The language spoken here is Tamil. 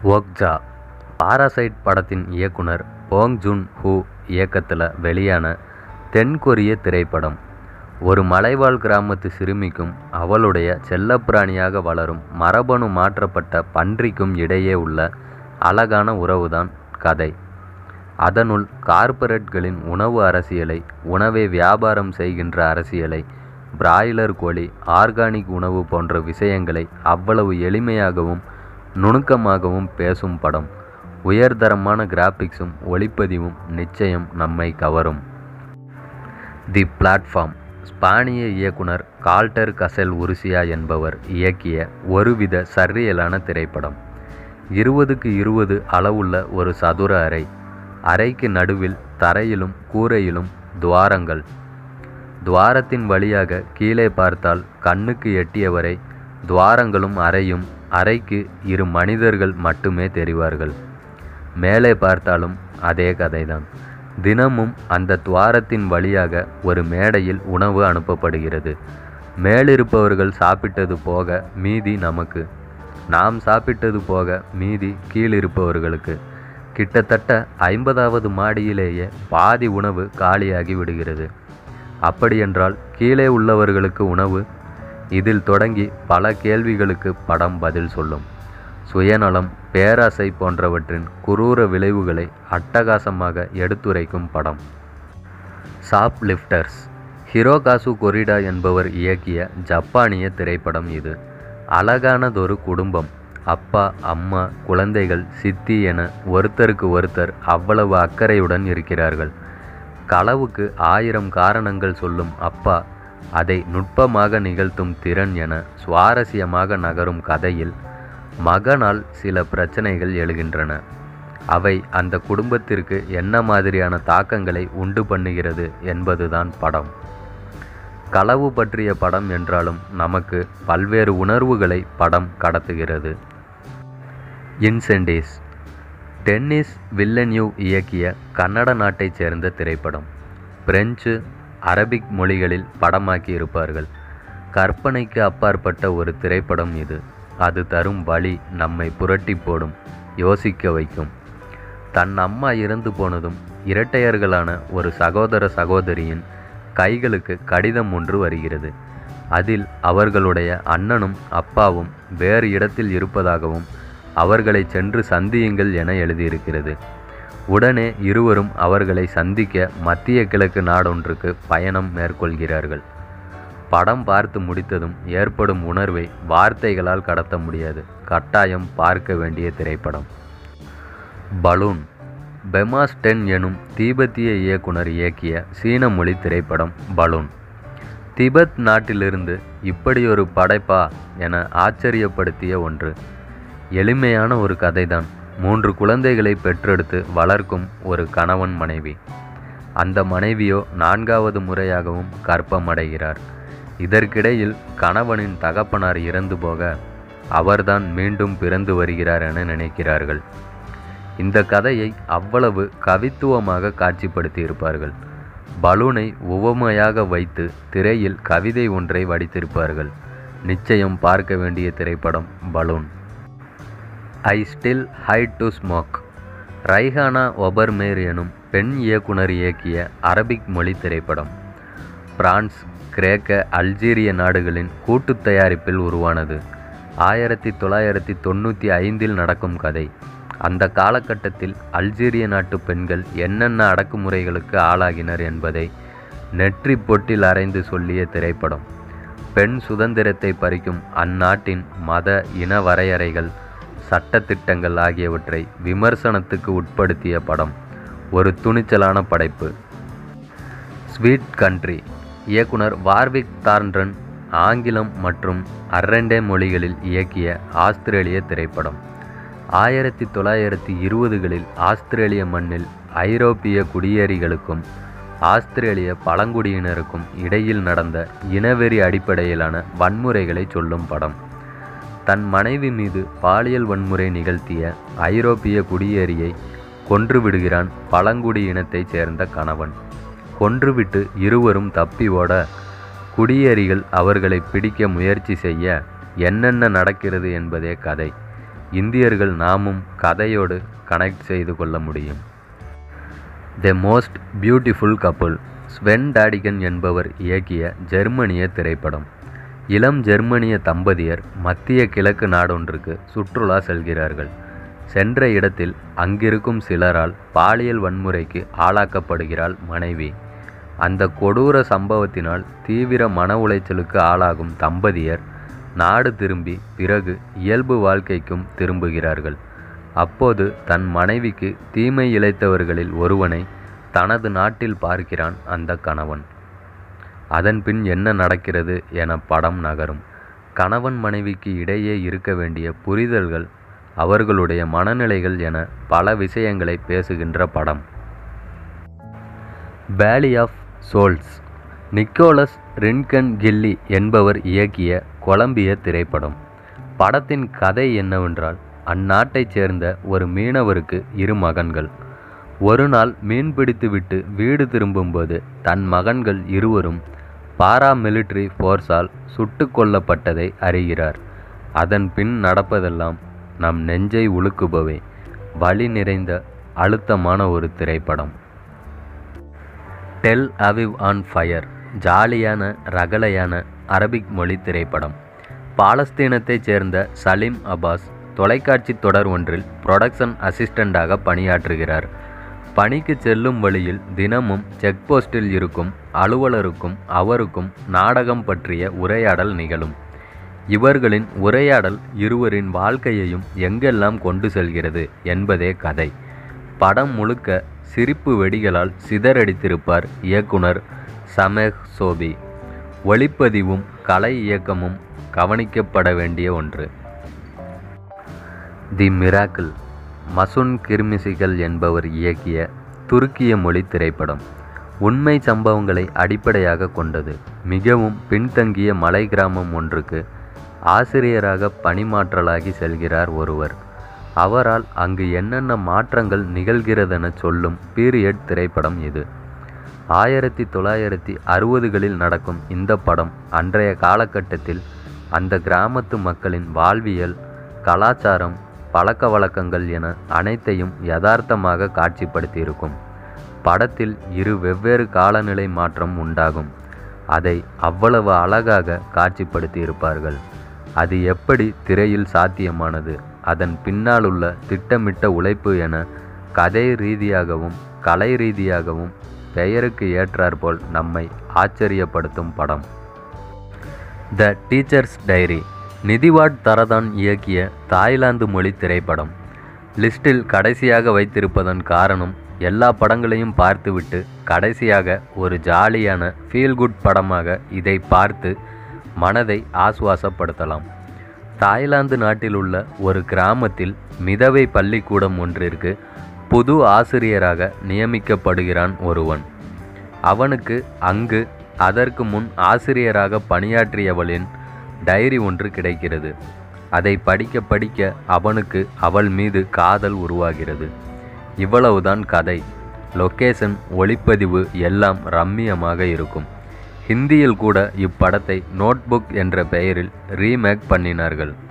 ஓக்ஜா பாராசைட் படத்தின் இயக்குனர் போங் ஜூன் ஹூ இயக்கத்தில் வெளியான தென்கொரிய திரைப்படம் ஒரு மலைவாழ் கிராமத்து சிறுமிக்கும் அவளுடைய செல்லப்பிராணியாக வளரும் மரபணு மாற்றப்பட்ட பன்றிக்கும் இடையே உள்ள அழகான உறவுதான் கதை அதனுள் கார்ப்பரேட்களின் உணவு அரசியலை உணவை வியாபாரம் செய்கின்ற அரசியலை பிராய்லர் கோழி ஆர்கானிக் உணவு போன்ற விஷயங்களை அவ்வளவு எளிமையாகவும் நுணுக்கமாகவும் பேசும் படம் உயர்தரமான கிராபிக்ஸும் ஒளிப்பதிவும் நிச்சயம் நம்மை கவரும் தி பிளாட்ஃபார்ம் ஸ்பானிய இயக்குனர் கால்டர் கசெல் உருசியா என்பவர் இயக்கிய ஒருவித சர்ரியலான திரைப்படம் இருபதுக்கு இருபது அளவுள்ள ஒரு சதுர அறை அறைக்கு நடுவில் தரையிலும் கூரையிலும் துவாரங்கள் துவாரத்தின் வழியாக கீழே பார்த்தால் கண்ணுக்கு எட்டியவரை துவாரங்களும் அறையும் அறைக்கு இரு மனிதர்கள் மட்டுமே தெரிவார்கள் மேலே பார்த்தாலும் அதே கதைதான் தினமும் அந்த துவாரத்தின் வழியாக ஒரு மேடையில் உணவு அனுப்பப்படுகிறது மேலிருப்பவர்கள் சாப்பிட்டது போக மீதி நமக்கு நாம் சாப்பிட்டது போக மீதி கீழிருப்பவர்களுக்கு கிட்டத்தட்ட ஐம்பதாவது மாடியிலேயே பாதி உணவு காலியாகி விடுகிறது அப்படியென்றால் கீழே உள்ளவர்களுக்கு உணவு இதில் தொடங்கி பல கேள்விகளுக்கு படம் பதில் சொல்லும் சுயநலம் பேராசை போன்றவற்றின் குரூர விளைவுகளை அட்டகாசமாக எடுத்துரைக்கும் படம் ஷாப் லிஃப்டர்ஸ் ஹிரோகாசு கொரிடா என்பவர் இயக்கிய ஜப்பானிய திரைப்படம் இது அழகானதொரு குடும்பம் அப்பா அம்மா குழந்தைகள் சித்தி என ஒருத்தருக்கு ஒருத்தர் அவ்வளவு அக்கறையுடன் இருக்கிறார்கள் களவுக்கு ஆயிரம் காரணங்கள் சொல்லும் அப்பா அதை நுட்பமாக நிகழ்த்தும் திறன் என சுவாரஸ்யமாக நகரும் கதையில் மகனால் சில பிரச்சனைகள் எழுகின்றன அவை அந்த குடும்பத்திற்கு என்ன மாதிரியான தாக்கங்களை உண்டு பண்ணுகிறது என்பதுதான் படம் களவு பற்றிய படம் என்றாலும் நமக்கு பல்வேறு உணர்வுகளை படம் கடத்துகிறது இன்சென்டிஸ் டென்னிஸ் வில்லன்யூ இயக்கிய கன்னட நாட்டைச் சேர்ந்த திரைப்படம் பிரெஞ்சு அரபிக் மொழிகளில் படமாக்கி இருப்பார்கள் கற்பனைக்கு அப்பாற்பட்ட ஒரு திரைப்படம் இது அது தரும் வழி நம்மை புரட்டி போடும் யோசிக்க வைக்கும் தன் அம்மா இறந்து போனதும் இரட்டையர்களான ஒரு சகோதர சகோதரியின் கைகளுக்கு கடிதம் ஒன்று வருகிறது அதில் அவர்களுடைய அண்ணனும் அப்பாவும் வேறு இடத்தில் இருப்பதாகவும் அவர்களை சென்று சந்தியுங்கள் என எழுதியிருக்கிறது உடனே இருவரும் அவர்களை சந்திக்க மத்திய கிழக்கு நாடொன்றுக்கு பயணம் மேற்கொள்கிறார்கள் படம் பார்த்து முடித்ததும் ஏற்படும் உணர்வை வார்த்தைகளால் கடத்த முடியாது கட்டாயம் பார்க்க வேண்டிய திரைப்படம் பலூன் பெமாஸ்டென் எனும் தீபெத்திய இயக்குனர் இயக்கிய சீன மொழி திரைப்படம் பலூன் திபெத் நாட்டிலிருந்து இப்படியொரு படைப்பா என ஆச்சரியப்படுத்திய ஒன்று எளிமையான ஒரு கதைதான் மூன்று குழந்தைகளை பெற்றெடுத்து வளர்க்கும் ஒரு கணவன் மனைவி அந்த மனைவியோ நான்காவது முறையாகவும் கற்பமடைகிறார் இதற்கிடையில் கணவனின் தகப்பனார் இறந்து போக அவர்தான் மீண்டும் பிறந்து வருகிறார் என நினைக்கிறார்கள் இந்த கதையை அவ்வளவு கவித்துவமாக காட்சிப்படுத்தியிருப்பார்கள் பலூனை உவமையாக வைத்து திரையில் கவிதை ஒன்றை வடித்திருப்பார்கள் நிச்சயம் பார்க்க வேண்டிய திரைப்படம் balloon I still hide to smoke Rayhana Obermeyer எனும் பெண் இயக்குனர் இயக்கிய அரபிக் மொழி திரைப்படம் பிரான்ஸ் கிரேக்க அல்ஜீரிய நாடுகளின் கூட்டு தயாரிப்பில் உருவானது ஆயிரத்தி தொள்ளாயிரத்தி தொண்ணூற்றி ஐந்தில் நடக்கும் கதை அந்த காலகட்டத்தில் அல்ஜீரிய நாட்டு பெண்கள் என்னென்ன அடக்குமுறைகளுக்கு ஆளாகினர் என்பதை நெற்றி பொட்டில் அரைந்து சொல்லிய திரைப்படம் பெண் சுதந்திரத்தை பறிக்கும் அந்நாட்டின் மத இன வரையறைகள் சட்டத்திட்டங்கள் ஆகியவற்றை விமர்சனத்துக்கு உட்படுத்திய படம் ஒரு துணிச்சலான படைப்பு ஸ்வீட் கண்ட்ரி இயக்குனர் வார்விக் தார்ன்ரன் ஆங்கிலம் மற்றும் அரண்டே மொழிகளில் இயக்கிய ஆஸ்திரேலிய திரைப்படம் ஆயிரத்தி தொள்ளாயிரத்தி இருபதுகளில் ஆஸ்திரேலிய மண்ணில் ஐரோப்பிய குடியேறிகளுக்கும் ஆஸ்திரேலிய பழங்குடியினருக்கும் இடையில் நடந்த இனவெறி அடிப்படையிலான வன்முறைகளை சொல்லும் படம் தன் மனைவி மீது பாலியல் வன்முறை நிகழ்த்திய ஐரோப்பிய குடியேறியை கொன்றுவிடுகிறான் பழங்குடி இனத்தைச் சேர்ந்த கணவன் கொன்றுவிட்டு இருவரும் தப்பி ஓட குடியேறிகள் அவர்களை பிடிக்க முயற்சி செய்ய என்னென்ன நடக்கிறது என்பதே கதை இந்தியர்கள் நாமும் கதையோடு கனெக்ட் செய்து கொள்ள முடியும் the most beautiful couple Sven Taddicken என்பவர் இயக்கிய ஜெர்மனிய திரைப்படம் இளம் ஜெர்மனிய தம்பதியர் மத்திய கிழக்கு நாடொன்றுக்கு சுற்றுலா செல்கிறார்கள் சென்ற இடத்தில் அங்கிருக்கும் சிலரால் பாலியல் வன்முறைக்கு ஆளாக்கப்படுகிறாள் மனைவி அந்த கொடூர சம்பவத்தினால் தீவிர மன உளைச்சலுக்கு ஆளாகும் தம்பதியர் நாடு திரும்பி பிறகு இயல்பு வாழ்க்கைக்கும் திரும்புகிறார்கள் அப்போது தன் மனைவிக்கு தீமை இழைத்தவர்களில் ஒருவனை தனது நாட்டில் பார்க்கிறான் அந்த கணவன் அதன்பின் என்ன நடக்கிறது என படம் நகரும் கணவன் மனைவிக்கு இடையே இருக்க வேண்டிய புரிதல்கள் அவர்களுடைய மனநிலைகள் என பல விஷயங்களை பேசுகின்ற படம் valley of souls Nicolás Rincón Gille என்பவர் இயக்கிய கொலம்பிய திரைப்படம் படத்தின் கதை என்னவென்றால் அந்நாட்டைச் சேர்ந்த ஒரு மீனவருக்கு இரு மகன்கள் ஒரு நாள் மீன் பிடித்துவிட்டு வீடு திரும்பும்போது தன் மகன்கள் இருவரும் பாராமிலிட்டரி ஃபோர்ஸால் சுட்டு கொல்லப்பட்டதை அறிகிறார் அதன் பின் நடப்பதெல்லாம் நம் நெஞ்சை உலுக்குபவை வலி நிறைந்த அழுத்தமான ஒரு திரைப்படம் டெல் அவிவ் ஆன் ஃபயர் ஜாலியான ரகலையான அரபிக் மொழி திரைப்படம் பாலஸ்தீனத்தைச் சேர்ந்த சலீம் அப்பாஸ் தொலைக்காட்சி தொடர் ஒன்றில் புரொடக்ஷன் அசிஸ்டண்டாக பணியாற்றுகிறார் பணிக்கு செல்லும் வழியில் தினமும் செக் போஸ்டில் இருக்கும் அலுவலருக்கும் அவருக்கும் நாடகம் பற்றிய உரையாடல் நிகழும் இவர்களின் உரையாடல் இருவரின் வாழ்க்கையையும் எங்கெல்லாம் கொண்டு செல்கிறது என்பதே கதை படம் முழுக்க சிரிப்பு வெடிகளால் சிதறடித்திருப்பார் இயக்குனர் சமேஹ் சோபி ஒளிப்பதிவும் கலை இயக்கமும் கவனிக்கப்பட வேண்டிய ஒன்று தி மிராக்கிள் மசுன் கிர்மிசிகள் என்பவர் இயக்கிய துருக்கிய மொழி திரைப்படம் உண்மை சம்பவங்களை அடிப்படையாக கொண்டது மிகவும் பின்தங்கிய மலை கிராமம் ஒன்றுக்கு ஆசிரியராக பணிமாற்றலாகி செல்கிறார் ஒருவர் அவரால் அங்கு என்னென்ன மாற்றங்கள் நிகழ்கிறதென சொல்லும் பீரியட் திரைப்படம் இது ஆயிரத்தி தொள்ளாயிரத்தி அறுபதுகளில் நடக்கும் இந்த படம் அன்றைய காலகட்டத்தில் அந்த கிராமத்து மக்களின் வாழ்வியல் கலாச்சாரம் பழக்க வழக்கங்கள் என அனைத்தையும் யதார்த்தமாக காட்சிப்படுத்தியிருக்கும் படத்தில் இரு வெவ்வேறு காலநிலை மாற்றம் உண்டாகும் அதை அவ்வளவு அழகாக காட்சிப்படுத்தியிருப்பார்கள் அது எப்படி திரையில் சாத்தியமானது அதன் பின்னாலுள்ள திட்டமிட்ட உழைப்பு என கதை ரீதியாகவும் கலை ரீதியாகவும் பெயருக்கு ஏற்றாற்போல் நம்மை ஆச்சரியப்படுத்தும் படம் த டீச்சர்ஸ் டைரி நிதிவாட் தரதான் இயக்கிய தாய்லாந்து மொழி திரைப்படம் லிஸ்டில் கடைசியாக வைத்திருப்பதன் காரணம் எல்லா படங்களையும் பார்த்துவிட்டு கடைசியாக ஒரு ஜாலியான ஃபீல் குட் படமாக இதை பார்த்து மனதை ஆசுவாசப்படுத்தலாம் தாய்லாந்து நாட்டில் உள்ள ஒரு கிராமத்தில் மிதவை பள்ளிக்கூடம் ஒன்றிற்கு புது ஆசிரியராக நியமிக்கப்படுகிறான் ஒருவன் அவனுக்கு அங்கு அதற்கு முன் ஆசிரியராக பணியாற்றியவளின் டைரி ஒன்று கிடைக்கிறது அதை படிக்க படிக்க அவனுக்கு அவள் மீது காதல் உருவாகிறது இவ்வளவுதான் கதை லொக்கேஷன் ஒளிப்பதிவு எல்லாம் ரம்மியமாக இருக்கும் ஹிந்தியில் கூட இப்படத்தை நோட்புக் என்ற பெயரில் ரீமேக் பண்ணினார்கள்